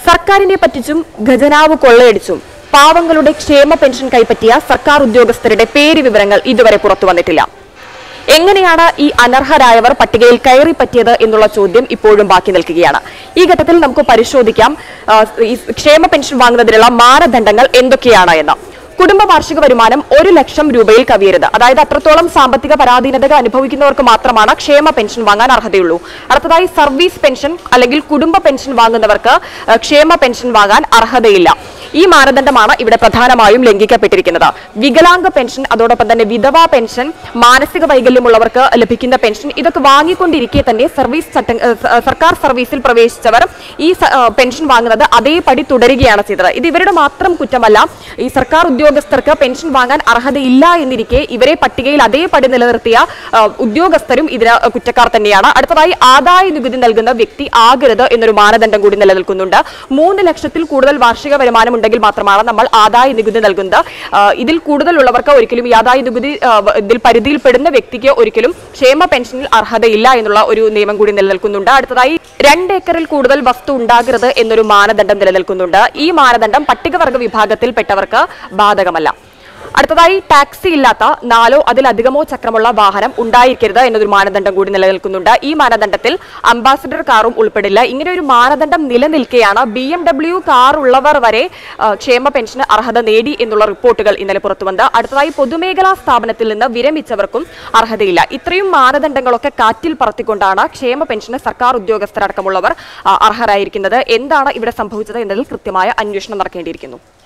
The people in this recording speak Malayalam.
സർക്കാരിനെ പറ്റിച്ചും ഖജനാവ് കൊള്ളയടിച്ചും പാവങ്ങളുടെ ക്ഷേമ പെൻഷൻ കൈപ്പറ്റിയ സർക്കാർ ഉദ്യോഗസ്ഥരുടെ പേര് വിവരങ്ങൾ ഇതുവരെ പുറത്തു വന്നിട്ടില്ല എങ്ങനെയാണ് ഈ അനർഹരായവർ പട്ടികയിൽ കയറി പറ്റിയത് എന്നുള്ള ചോദ്യം ഇപ്പോഴും ബാക്കി നിൽക്കുകയാണ് ഈ ഘട്ടത്തിൽ നമുക്ക് പരിശോധിക്കാം ആ, ഈ ക്ഷേമ പെൻഷൻ വാങ്ങുന്നതിനുള്ള മാനദണ്ഡങ്ങൾ എന്തൊക്കെയാണ് എന്ന് കുടുംബ വാർഷിക വരുമാനം ഒരു ലക്ഷം രൂപയിൽ കവിയരുത് അതായത് അത്രത്തോളം സാമ്പത്തിക പരാധീനത അനുഭവിക്കുന്നവർക്ക് മാത്രമാണ് ക്ഷേമ പെൻഷൻ വാങ്ങാൻ അർഹതയുള്ളൂ അടുത്തതായി സർവീസ് പെൻഷൻ അല്ലെങ്കിൽ കുടുംബ പെൻഷൻ വാങ്ങുന്നവർക്ക് ആ, ക്ഷേമ പെൻഷൻ വാങ്ങാൻ അർഹതയില്ല ഈ മാനദണ്ഡമാണ് ഇവിടെ പ്രധാനമായും ലംഘിക്കപ്പെട്ടിരിക്കുന്നത് വികലാംഗ പെൻഷൻ അതോടൊപ്പം തന്നെ വിധവാ പെൻഷൻ മാനസിക വൈകല്യമുള്ളവർക്ക് ലഭിക്കുന്ന പെൻഷൻ ഇതൊക്കെ വാങ്ങിക്കൊണ്ടിരിക്കെ തന്നെ സർവീസ് ചട്ട ഏഹ് സ- സർക്കാർ സർവീസിൽ പ്രവേശിച്ചവർ ഈ സ- ഏഹ് പെൻഷൻ വാങ്ങുന്നത് അതേപടി തുടരുകയാണ് ചെയ്തത് ഇത് ഇവരുടെ മാത്രം കുറ്റമല്ല ഈ സർക്കാർ ഉദ്യോഗസ്ഥർക്ക് പെൻഷൻ വാങ്ങാൻ അർഹതയില്ല എന്നിരിക്കെ ഇവരെ പട്ടികയിൽ അതേപടി നിലനിർത്തിയ ഏഹ് ഉദ്യോഗസ്ഥരും ഇതിന് കുറ്റക്കാർ തന്നെയാണ് അടുത്തതായി ആദായ നികുതി നൽകുന്ന വ്യക്തി ആകരുത് എന്നൊരു മാനദണ്ഡം കൂടി നിലനിൽക്കുന്നുണ്ട് മൂന്ന് ലക്ഷത്തിൽ കൂടുതൽ വാർഷിക വരുമാനം ഉണ്ടെങ്കിൽ മാത്രമാണ് നമ്മൾ ആദായ നികുതി നൽകുന്നത് ആ, ഇതിൽ കൂടുതലുള്ളവർക്ക് ഒരിക്കലും ഈ ആദായ നികുതി ആ, വ- ഇതിൽ പരിധിയിൽ പെടുന്ന വ്യക്തിക്ക് ഒരിക്കലും ക്ഷേമ പെൻഷനിൽ അർഹതയില്ല എന്നുള്ള ഒരു നിയമം കൂടി നിലനിൽക്കുന്നുണ്ട് അടുത്തതായി രണ്ട് ഏക്കറിൽ കൂടുതൽ വസ്തു ഉണ്ടാകരുത് എന്നൊരു മാനദണ്ഡം നിലനിൽക്കുന്നുണ്ട് ഈ മാനദണ്ഡം പട്ടികവർഗ വിഭാഗത്തിൽപ്പെട്ടവർക്ക് ബാധകമല്ല അടുത്തതായി ടാക്സി ഇല്ലാത്ത നാലോ അതിലധികമോ ചക്രമുള്ള വാഹനം ഉണ്ടായിരിക്കരുത് എന്നൊരു മാനദണ്ഡം കൂടി നിലനിൽക്കുന്നുണ്ട് ഈ മാനദണ്ഡത്തിൽ അംബാസിഡർ കാറും ഉൾപ്പെടില്ല ഇങ്ങനെ ഒരു മാനദണ്ഡം നിലനിൽക്കെയാണ് ബി എം ഡബ്ല്യു കാർ ഉള്ളവർ വരെ ആ, ക്ഷേമ പെൻഷന് അർഹത നേടി എന്നുള്ള റിപ്പോർട്ടുകൾ ഇന്നലെ പുറത്തുവന്നത് അടുത്തതായി പൊതുമേഖലാ സ്ഥാപനത്തിൽ നിന്ന് വിരമിച്ചവർക്കും അർഹതയില്ല ഇത്രയും മാനദണ്ഡങ്ങളൊക്കെ കാറ്റിൽ പറത്തിക്കൊണ്ടാണ് ക്ഷേമ പെൻഷന് സർക്കാർ ഉദ്യോഗസ്ഥരടക്കമുള്ളവർ ആ, അർഹരായിരിക്കുന്നത് എന്താണ് ഇവിടെ സംഭവിച്ചത് എന്നതിൽ കൃത്യമായ അന്വേഷണം നടക്കേണ്ടിയിരിക്കുന്നു